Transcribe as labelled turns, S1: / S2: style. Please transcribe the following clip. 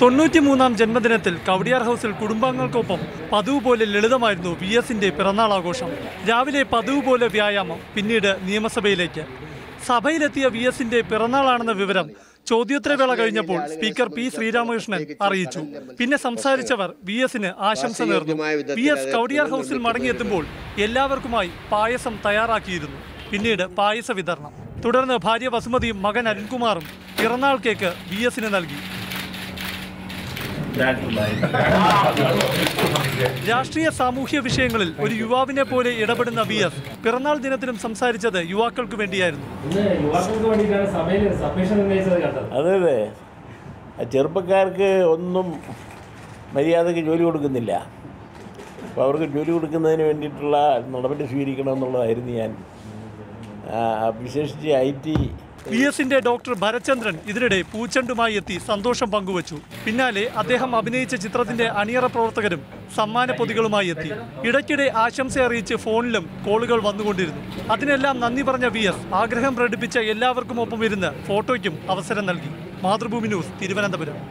S1: തൊണ്ണൂറ്റിമൂന്നാം ജന്മദിനത്തിൽ കവടിയാർ ഹൗസിൽ കുടുംബാംഗങ്ങൾക്കൊപ്പം പതിവ് പോലെ ലളിതമായിരുന്നു വി എസിന്റെ പിറന്നാൾ ആഘോഷം രാവിലെ പതിവ് പോലെ വ്യായാമം പിന്നീട് നിയമസഭയിലേക്ക് സഭയിലെത്തിയ വി എസിന്റെ പിറന്നാളാണെന്ന വിവരം ചോദ്യോത്തരവേള കഴിഞ്ഞപ്പോൾ സ്പീക്കർ പി ശ്രീരാമകൃഷ്ണൻ അറിയിച്ചു പിന്നെ സംസാരിച്ചവർ വി എസിന് ആശംസ നേർന്നു വി എസ് കവടിയാർ ഹൗസിൽ മടങ്ങിയെത്തുമ്പോൾ എല്ലാവർക്കുമായി പായസം തയ്യാറാക്കിയിരുന്നു പിന്നീട് പായസ വിതരണം തുടർന്ന് ഭാര്യ വസുമതിയും മകൻ അരുൺകുമാറും പിറന്നാൾ കേക്ക് വി എസിന് നൽകി രാഷ്ട്രീയ സാമൂഹ്യ വിഷയങ്ങളിൽ ഒരു യുവാവിനെ പോലെ ഇടപെടുന്ന വി എസ് പിറന്നാൾ ദിനത്തിലും സംസാരിച്ചത് യുവാക്കൾക്ക് വേണ്ടിയായിരുന്നു
S2: ഇന്ന് യുവാക്കൾക്ക് വേണ്ടിയിട്ടാണ് സഭയിൽ സബ്മിഷൻ ഉന്നയിച്ചത് കണ്ടത്
S3: അതെ അതെ ആ ചെറുപ്പക്കാർക്ക് ഒന്നും മര്യാദയ്ക്ക് ജോലി കൊടുക്കുന്നില്ല അപ്പോൾ അവർക്ക് ജോലി കൊടുക്കുന്നതിന് വേണ്ടിയിട്ടുള്ള നടപടി സ്വീകരിക്കണം എന്നുള്ളതായിരുന്നു ഞാൻ ആ, വിശേഷിച്ച് ഐ ടി
S1: വി എസിന്റെ ഡോക്ടർ ഭരചന്ദ്രൻ ഇതിനിടെ പൂച്ചെണ്ടുമായി എത്തി സന്തോഷം പങ്കുവച്ചു പിന്നാലെ അദ്ദേഹം അഭിനയിച്ച ചിത്രത്തിന്റെ അണിയറ പ്രവർത്തകരും സമ്മാന പൊതികളുമായി എത്തി ഇടയ്ക്കിടെ ആശംസ അറിയിച്ച് ഫോണിലും കോളുകൾ വന്നുകൊണ്ടിരുന്നു അതിനെല്ലാം നന്ദി പറഞ്ഞ വി എസ് ആഗ്രഹം പ്രകടിപ്പിച്ച എല്ലാവർക്കും ഒപ്പം ഇരുന്ന് ഫോട്ടോയ്ക്കും അവസരം നൽകി മാതൃഭൂമി ന്യൂസ് തിരുവനന്തപുരം